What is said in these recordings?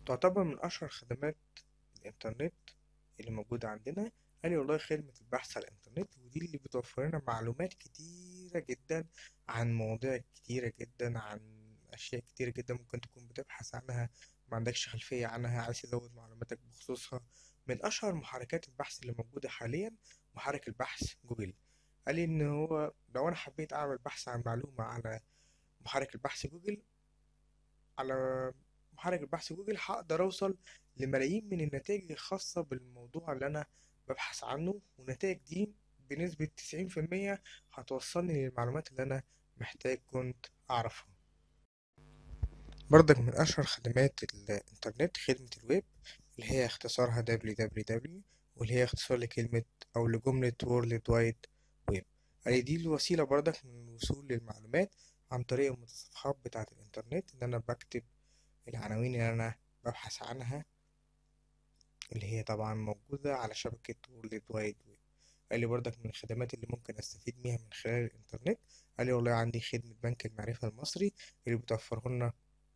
تعتبر من أشهر خدمات الإنترنت اللي موجودة عندنا قال لي والله خدمة البحث على الإنترنت ودي اللي بتوفر لنا معلومات كتيرة جدا عن مواضيع كتيرة جدا عن أشياء كتيرة جدا ممكن تكون بتبحث عنها ما عندكش خلفية عنها عايز تزود معلوماتك بخصوصها من أشهر محركات البحث اللي موجودة حاليا محرك البحث جوجل قال لي إن هو لو أنا حبيت أعمل بحث عن معلومة على محرك البحث جوجل على محرك البحث جوجل هقدر أوصل لملايين من النتائج الخاصة بالموضوع اللي أنا ببحث عنه والنتائج دي بنسبة تسعين في المية هتوصلني للمعلومات اللي أنا محتاج كنت أعرفها برضك من أشهر خدمات الإنترنت خدمة الويب اللي هي اختصارها www واللي هي اختصار لكلمة أو لجملة World Wide Web يعني دي الوسيلة برضك من الوصول للمعلومات عن طريق المتصفحات بتاعة الإنترنت إن أنا بكتب العناوين اللي أنا ببحث عنها اللي هي طبعا موجودة على شبكة وورلد وايد ويب قال لي برضك من الخدمات اللي ممكن أستفيد بيها من خلال الإنترنت قال لي والله عندي خدمة بنك المعرفة المصري اللي بتوفره لنا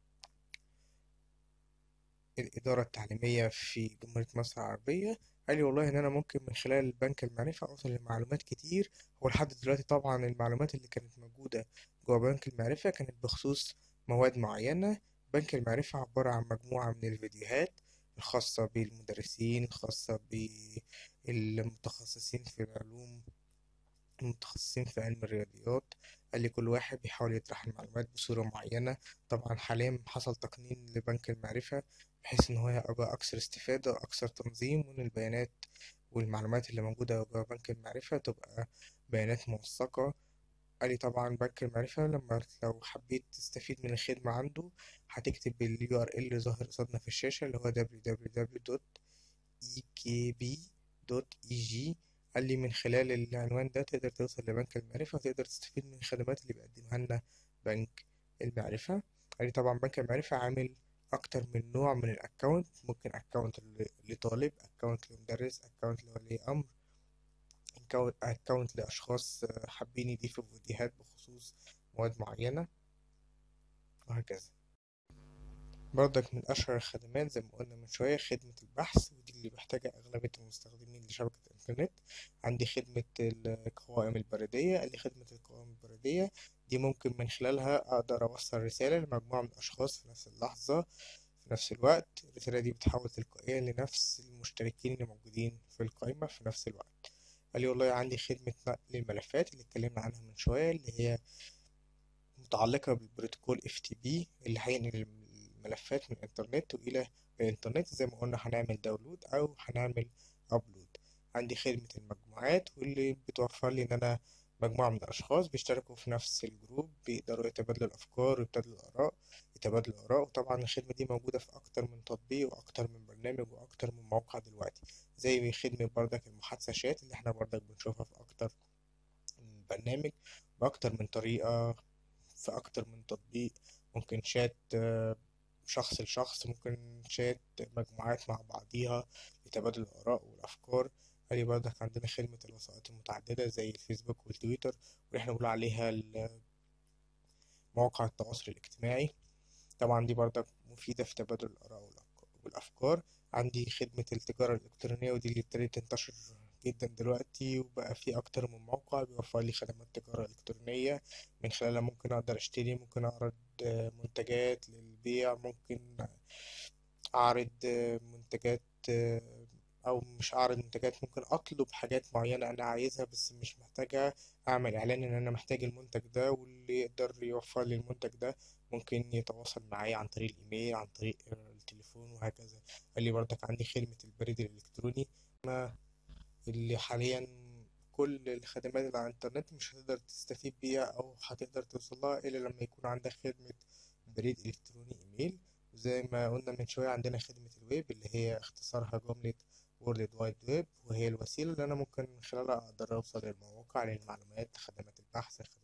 الإدارة التعليمية في جمهورية مصر العربية قال لي والله إن أنا ممكن من خلال بنك المعرفة أوصل لمعلومات كتير هو لحد دلوقتي طبعا المعلومات اللي كانت موجودة جوا بنك المعرفة كانت بخصوص مواد معينة بنك المعرفة عبارة عن مجموعة من الفيديوهات الخاصة بالمدرسين الخاصة بالمتخصصين في العلوم المتخصصين في علم الرياضيات قال لي كل واحد بيحاول يطرح المعلومات بصورة معينة طبعا حاليا حصل تقنين لبنك المعرفة بحيث إن هو يبقى أكثر استفادة وأكثر تنظيم وإن البيانات والمعلومات اللي موجودة جوا بنك المعرفة تبقى بيانات موثقة قال لي طبعا بنك المعرفة لما لو حبيت تستفيد من الخدمة عنده هتكتب ال URL اللي ظاهر قصادنا في الشاشة اللي هو www.ekb.eg قال لي من خلال العنوان ده تقدر توصل لبنك المعرفة وتقدر تستفيد من الخدمات اللي بيقدمها لنا بنك المعرفة قال لي طبعا بنك المعرفة عامل أكتر من نوع من الأكونت ممكن أكونت لطالب أكونت لمدرس أكونت لولي أمر أكونت لأشخاص حابين يضيفوا فيديوهات بخصوص مواد معينة وهكذا برضك من أشهر الخدمات زي ما قلنا من شوية خدمة البحث ودي اللي بيحتاجها أغلبية المستخدمين لشبكة الإنترنت عندي خدمة القوائم البريدية قال لي خدمة القوائم البريدية دي ممكن من خلالها أقدر أوصل رسالة لمجموعة من الأشخاص في نفس اللحظة في نفس الوقت الرسالة دي بتحول تلقائيا لنفس المشتركين اللي موجودين في القائمة في نفس الوقت قال لي والله عندي خدمة نقل الملفات اللي اتكلمنا عنها من شوية اللي هي متعلقة بالبروتوكول FTP اللي هينقل الملفات من الإنترنت وإلى الإنترنت زي ما قلنا هنعمل داونلود أو هنعمل أبلود عندي خدمة المجموعات واللي بتوفر لي إن أنا مجموعة من الأشخاص بيشتركوا في نفس الجروب بيقدروا يتبادلوا الأفكار ويتبادلوا الآراء يتبادلوا الآراء وطبعا الخدمة دي موجودة في أكتر من تطبيق وأكتر من برنامج وأكتر من موقع دلوقتي زي خدمة بردك المحادثة شات اللي احنا بردك بنشوفها في أكتر من برنامج بأكتر من طريقة في أكتر من تطبيق ممكن شات شخص لشخص ممكن شات مجموعات مع بعضيها لتبادل الآراء والأفكار هذه برضك عندنا خدمة الوسائط المتعددة زي الفيسبوك والتويتر واللي احنا بنقول عليها مواقع التواصل الاجتماعي طبعا دي برضك مفيدة في تبادل الآراء والأفكار عندي خدمة التجارة الإلكترونية ودي اللي ابتدت تنتشر جدا دلوقتي وبقى في أكتر من موقع بيوفر لي خدمات تجارة إلكترونية من خلالها ممكن أقدر أشتري ممكن أعرض منتجات للبيع ممكن أعرض منتجات أو مش أعرض منتجات ممكن أطلب حاجات معينة أنا عايزها بس مش محتاجها أعمل إعلان إن أنا محتاج المنتج ده واللي يقدر يوفر لي المنتج ده ممكن يتواصل معايا عن طريق الإيميل عن طريق التليفون وهكذا قال لي برضك عندي خدمة البريد الإلكتروني اللي حاليا كل الخدمات اللي على الإنترنت مش هتقدر تستفيد بيها أو هتقدر توصلها إلا لما يكون عندك خدمة بريد إلكتروني إيميل وزي ما قلنا من شوية عندنا خدمة الويب اللي هي اختصارها جملة وورلد وايد ويب وهي الوسيلة اللي أنا ممكن من خلالها أقدر أوصل للمواقع للمعلومات خدمات البحث